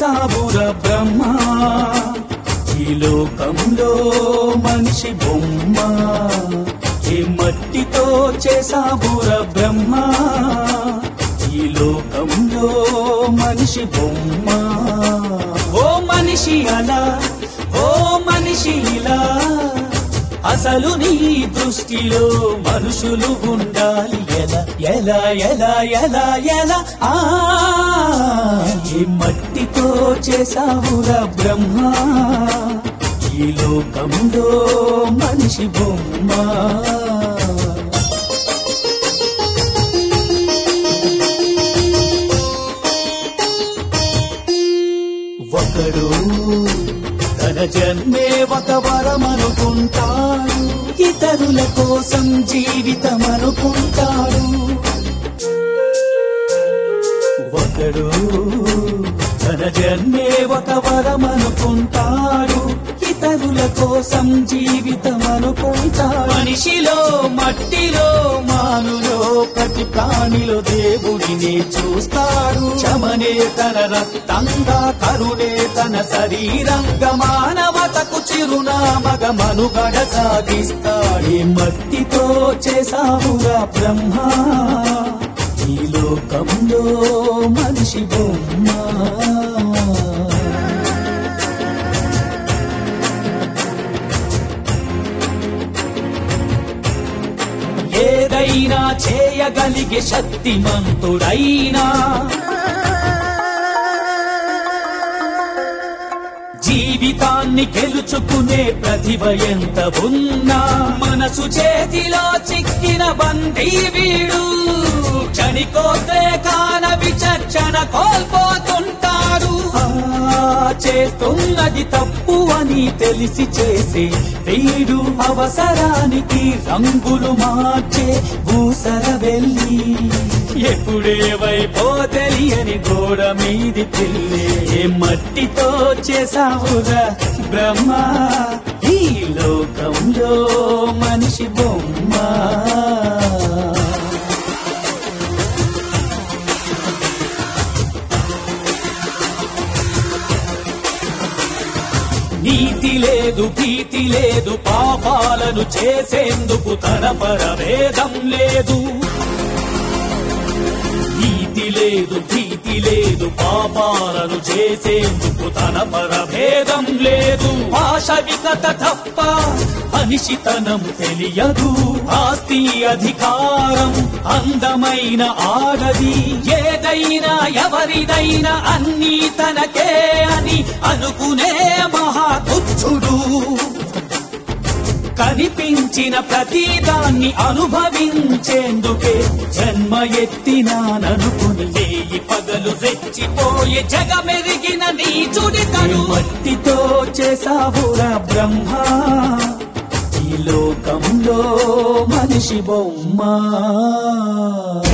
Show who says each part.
Speaker 1: చేసావుర బ్రహ్మ ఈ లోకంలో మనిషి బొమ్మ ఏ మట్టితో చేసావుర బ్రహ్మ ఈ లోకంలో మనిషి బొమ్మ ఓ మనిషి అలా ఓ మనిషి ఇలా అసలు నీ దృష్టిలో మనుషులు ఉండాలి ఎలా ఎలా ఎలా ఎలా ఎలా ఆ ఈ మట్టితో చేసావురా బ్రహ్మ ఈ లోకంలో మనిషి బొమ్మ ఒకడు తన జన్మే ఒక వరమనుకుంటాడు ఇతరుల కోసం జీవితం అనుకుంటాడు ఒకడు తన జన్మే ఒక వరమనుకుంటాడు ఇతరుల కోసం జీవితం అనుకుంటాడు మనిషిలో మట్టిలో మానులో ప్రతి ప్రాణిలో దేవుడిని చూస్తాడు చమనే తన రక్తంగా కరుణే తన శరీరంగా మానవతకు చిరునామగ మనుగడ సాగిస్తాడే మట్టితో చేసావుగా బ్రహ్మ ఈ లోకంలో మనిషి బొమ్మ ఏదైనా చేయగలిగే శక్తిమంతుడైనా జీవితాన్ని గెలుచుకునే ప్రతిభ ఎంత ఉన్నా మనసు చేతిలో చిక్కిన బందీ వీడు చనిపోతే కాన విచక్షణ కోల్పోతుంటాడు ఆ, చేస్తున్నది తప్పు అని తెలిసి చేసే వీడు అవసరానికి రంగులు మార్చే భూసర వెళ్ళి ఎప్పుడేవైపో తెలియని గోడ మీది పిల్లి ఏ మట్టితో చేసావురా బ్రహ్మ ఈ లోకంలో మనిషి బొమ్మ నీతి లేదు భీతి లేదు పాపాలను చేసేందుకు తన పరవేదం లేదు నీతి లేదు భీతి లేదు పాపాలను చేసేందుకు తన పరభేదం లేదు పాశవికత తప్ప అనిశితనం తెలియదు ఆస్తి అధికారం అందమైన ఆడది ఏదైనా ఎవరిదైనా అన్నీ తనకే అని అనుకునే మహాతుచ్చుడు కనిపించిన ప్రతిదాన్ని అనుభవించేందుకే జన్మ ఎత్తినాననుకుని వేయి పగలు రెచ్చిపోయే జగమెరిగిన నీచుడి కను మట్టితో చేసావురా బ్రహ్మ ఈ లోకంలో మనిషి బొమ్మ